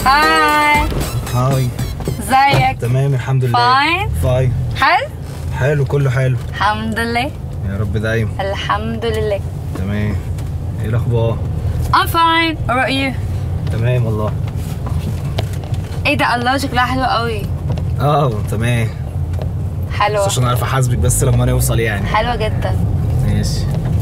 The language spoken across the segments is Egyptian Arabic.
هاي هاي ازيك تمام الحمد لله Fine. فاين حلو حلو كله حلو الحمد لله يا رب دايما الحمد لله تمام ايه الاخبار I'm fine what about you تمام والله ايه ده الله شكلها حلو قوي اه تمام بس حلوة عشان اعرف احاسبك بس لما نوصل يعني حلوة جدا ماشي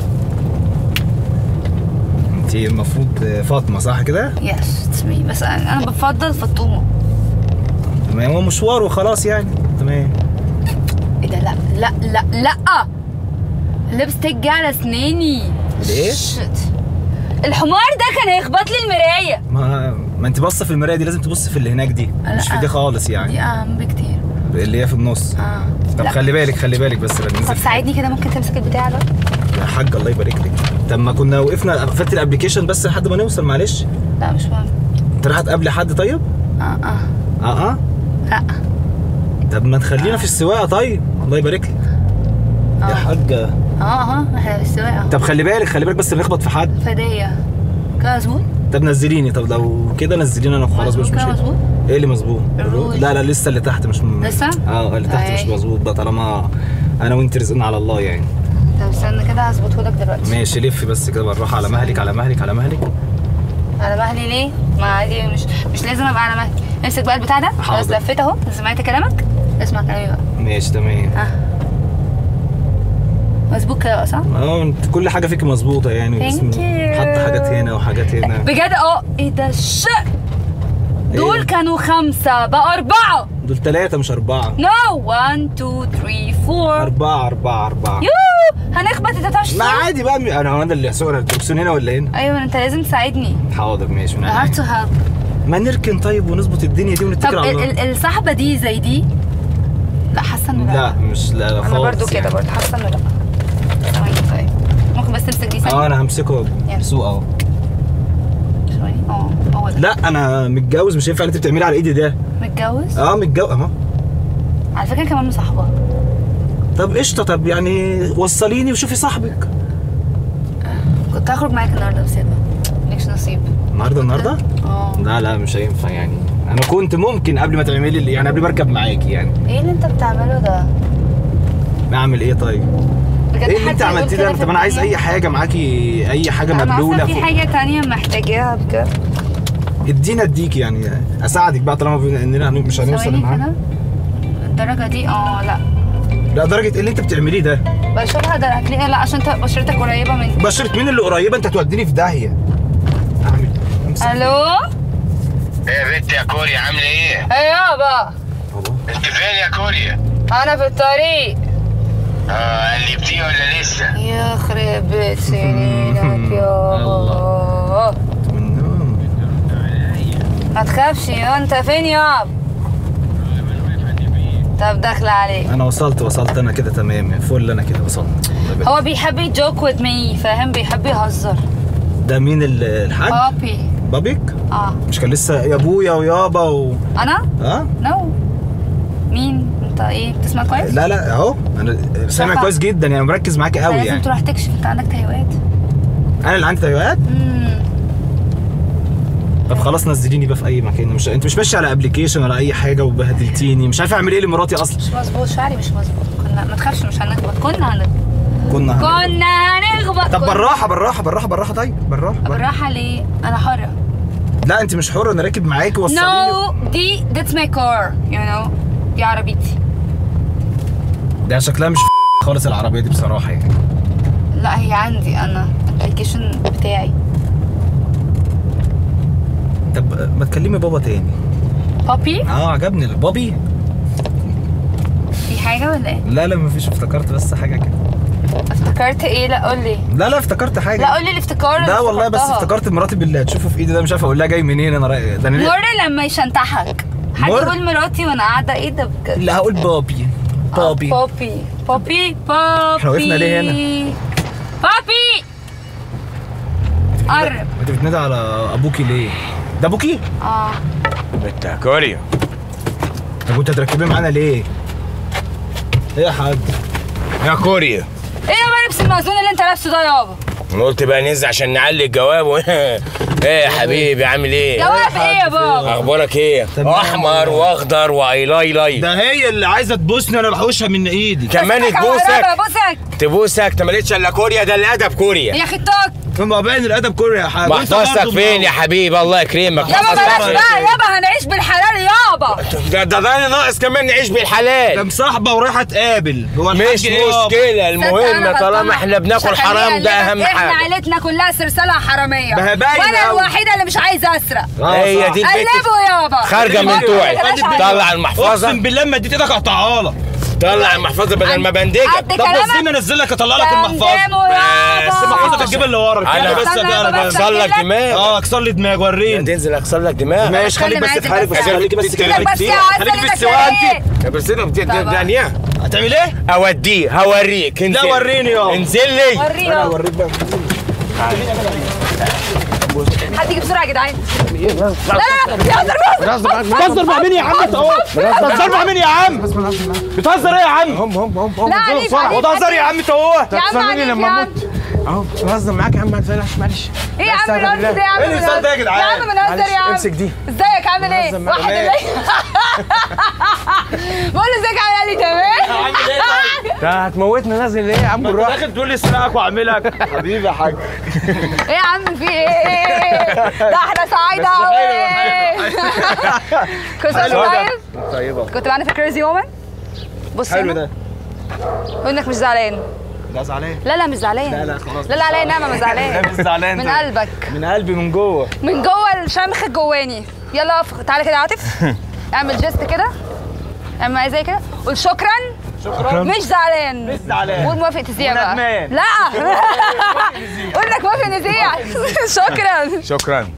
انت المفروض فاطمه صح كده يس اتس مي بس انا أنا بفضل فطومة تمام هو مشوار وخلاص يعني تمام ايه ده لا لا لا لا اللبستيك جه على اسناني الايه؟ شت. الحمار ده كان هيخبط لي المراية ما ما انت باصه في المرايه دي لازم تبص في اللي هناك دي مش في لا. دي خالص يعني دي اهم بكتير اللي هي في النص اه طب لا. خلي بالك خلي بالك بس لما طب ننزل ساعدني كده ممكن تمسك البتاع ده يا حاج الله يبارك لك طب ما كنا وقفنا قفلت الابلكيشن بس لحد ما نوصل معلش لا مش مهم انت رايح تقابلي حد طيب؟ اه اه اه اه لا طب ما تخلينا في السواقه طيب الله يبارك لك يا اه حاجه اه اه احنا في السواقة طب خلي بالك خلي بالك بس نخبط في حد فدية كده مظبوط طب نزليني طب لو كده نزليني انا خلاص مش مظبوط كده مشكله مظبوط ايه اللي مظبوط الروج. لا لا لسه اللي تحت مش م... لسه؟ اه اللي تحت مش طيب. مظبوط بقى طالما انا وانت رزقنا على الله يعني طب استنى كده هظبطه لك دلوقتي ماشي لف بس كده بالراحه على مهلك على مهلك على مهلك على مهلي ليه؟ ما عادي مش مش لازم ابقى على مهلي امسك بقى البتاع ده خلاص حاضر. لفيت اهو سمعت كلامك اسمع كلامي بقى ماشي تمام اه مظبوط كده بقى صح؟ اه انت كل حاجه فيك مظبوطه يعني Thank اسم- you. حاطه حاجات هنا وحاجات هنا بجد اه ايه ده الش دول إيه؟ كانوا خمسة بقى أربعة دول ثلاثه مش اربعه نو 1 2 3 4 اربعه اربعه اربعه يو هنخبط انت تعرفش ما تسوق؟ عادي بقى م- انا هو انا اللي هسوق الدركسيون هنا ولا هنا ايوه انت لازم تساعدني حاضر ماشي من I have عينيا. to help ما نركن طيب ونظبط الدنيا دي طب ونتكل على ال- الله ال- الصحبة دي زي دي لا حاسة انه لا مش لا لا انا خالص برضو كده يعني. برضو حاسة انه لا ثواني طيب ممكن بس تمسك دي اه ثانية انا همسكه يلا. بسوق اهو ثواني اه هو ده لا انا متجوز مش ينفع اللي انت بتعملي على ايدي ده متجوز اه متجوز اهو على فكرة كمان مصاحبة طب قشطه طب يعني وصليني وشوفي صاحبك كنت هخرج معاك النهارده بس يلا مالكش نصيب النهارده النهارده اه لا لا مش هينفع يعني انا كنت ممكن قبل ما تعملي اللي- يعني قبل ما اركب معاكي يعني ايه اللي انت بتعمله ده؟ اعمل ايه طيب بجد ايه اللي حد انت يقول عملتيه كده ده في طب انا عايز الدنيا؟ اي حاجه معاكي اي حاجه انا مبلوله اصلا في فوق. حاجة تانية محتاجاها بجد ادينا اديك يعني اساعدك بقى طالما بما اننا هن- مش هنوصل ثواني معاك كده الدرجة دي اه لا لا درجه ايه اللي انت بتعمليه ده بشوفها ده هتلاقيها لا عشان انت بشرتك قريبة مني بشرة مين اللي قريبه انت هتوديني في داهيه اعمل امسك. الو ايه يا بنت يا كوريا عامله ايه؟ ايه يابا الله. انت فين يا كوريا؟ انا في الطريق اه قلبتيه ولا لسه؟ يخرب بيت سنينك يابا من النوم. ما تخافش يا انت فين يابا طب داخله عليك انا وصلت وصلت انا كده تمام فل انا كده وصلت الله يبارك. هو بيحب يجوك وذ مي فاهم بيحب يهزر ده مين ال- الحاج بابي بابيك اه مش كان لسه يا ابويا ويابا و انا اه نو مين انت ايه بتسمع كويس لا لا اهو انا سامع شفا. كويس جدا يعني مركز معاكي قوي لازم يعني تروح تكشف انت عندك تهيؤات انا اللي عندي تهيؤات امم طب خلاص نزليني بقى في اي مكان مش انت مش ماشي على ابلكيشن ولا اي حاجه وبهدلتيني مش عارف اعمل ايه لمراتي اصلا مش مظبوط شعري مش مظبوط كنا ما تخافش مش هنخبط كنا هنخبط كنا هن- كنا هنخبط طب كنا- بالراحه بالراحه بالراحه بالراحه طيب بالراحه بالراحة. بالراحه ليه انا حره لا انت مش حره انا راكب معاكي وصليني نو دي ذاتس ماي كار يو نو دي عربيتي ده شكلها مش خالص العربيه دي بصراحه يعني لا هي عندي انا الابلكيشن بتاعي طب ما تكلمي بابا تاني بابي اه عجبني بابي في حاجه ولا ايه لا لا مفيش افتكرت بس حاجه كده افتكرت ايه لا قول لي لا لا افتكرت حاجه لا قول لي الافتكار اللي لا والله بس افتكرتها. افتكرت مراتي باللي هتشوفه في ايدي ده مش عارف اقول لها جاي منين انا رايق ده انا ليه- مر لما يشنتحك حد مر؟ يقول مراتي وانا قاعده ايه ده بجد لا هقول بابي بابي بابي بابي بابي إحنا وقفنا ليه هنا؟ بابي قرب انت بتنادي على ابوكي ليه؟ ده ابوكي؟ اه بنت يا كوريا طب وانت هتركبيه معانا ليه؟ ايه يا حاج؟ يا كوريا ايه يا لبس المأذون اللي انت لابسه ده يابا انا قلت بقى ننزل عشان نعلي الجواب و... ايه يا حبيبي عامل ايه جواب ايه يا بابا اخبارك ايه تمام. احمر واخضر وايلاي لاي ده هي اللي عايزه تبوسني انا بحوشها من ايدي كمان بوسك يا تبوسك ورابة، بوسك تبوسك انت مالكش الا كوريا ده الادب كوريا يا خطاك ما باين الادب كوريا يا حاج وأنت محفظتك برضه فين يا مروح. حبيبي الله يكرمك يابا بلاش محفظتك بقى يابا هنعيش بالحلال يابا ده ده ده ناقص كمان نعيش ده بالحلال مصاحبه ورايحه تقابل هو الحاج مش إيه يابا؟ مشكلة المهم صدق أنا طالما غلطانة. احنا بناكل عشان حرام هي ده اللي اهم احنا حاجة عيلتنا كلها سلسلة حرامية ما هي باينة وانا أوي. الوحيدة اللي مش عايزة اسرق آه، هي صح. دي البت قلبوا يابا خارجة من قلبوا توعي بلاش عيب. طلع المحفظة اقسم بالله ما اديت ايدك اقطعها لك طلع المحفظة بدل ما بندجك قد طب كلامك بصيني انزل لك اطلع لك المحفظه قدامه يابا بس المحفظه تجيب اللي ورا أنا- كده بس استنى كده يابا انا بس اكسر لك أجيب لك. دماغ اه اكسر لي دماغ وريني تنزل اكسر لك دماغ ماشي خليك بس بتكلم في حالك عادي بس بس. خليك بس ايدك بس يا خليك عسل في ايدك السواقه انت ايه يا برسيدة طبعا. دنيا هتعمل ايه؟ اوديه هوريك انزل لا وريني يابا انزل لي ورينا اوريك بقى حد يجي بسرعة يا جدعان لا لا لا يا ضربة بتهزر مع مين يا عم انت اهو بتهزر مع مين يا عم بتهزر ايه يا عم هم هم هم لا عليك عليك بتهزر يا عم انت اهو يا عم عليك يا عم اهو بهزر معاك يا عم ما تقلقش معلش ايه يا عم الهزر ده يا عم ايه الهزار ده يا جدعان؟ يا عم بنهزر يا عم امسك دي. ازيك عامل ايه؟ معاك. واحد اللي بقول له ازيك عامل ايه تمام؟ عامل ايه طيب؟ ده هتموتنا نازل ليه يا عم انت بالراحه داخل تقول لي اسرقك واعملك حبيبي يا حاج ايه يا عم في ايه؟ ده احنا سعيدة بس قوي حلو، كنت حلو ده. طيب؟ طيبه كنت معانا في كريزي وومن بص حلو هنا ده وانك مش زعلان لا زعلان لا لا مش زعلان لا، لا، خلاص. لا لا عليا نعمة مش زعلان لا، مش زعلان من ده. قلبك من قلبي من جوه من جوه الشمخ الجواني يلا اقف تعالى كده يا عاطف اعمل جيست كده اعمل معايا زي كده قول شكرا شكرا مش زعلان مش زعلان. قول موافق تذيع بقى وندمان. لا قول لك موافق نذيع شكرا شكرا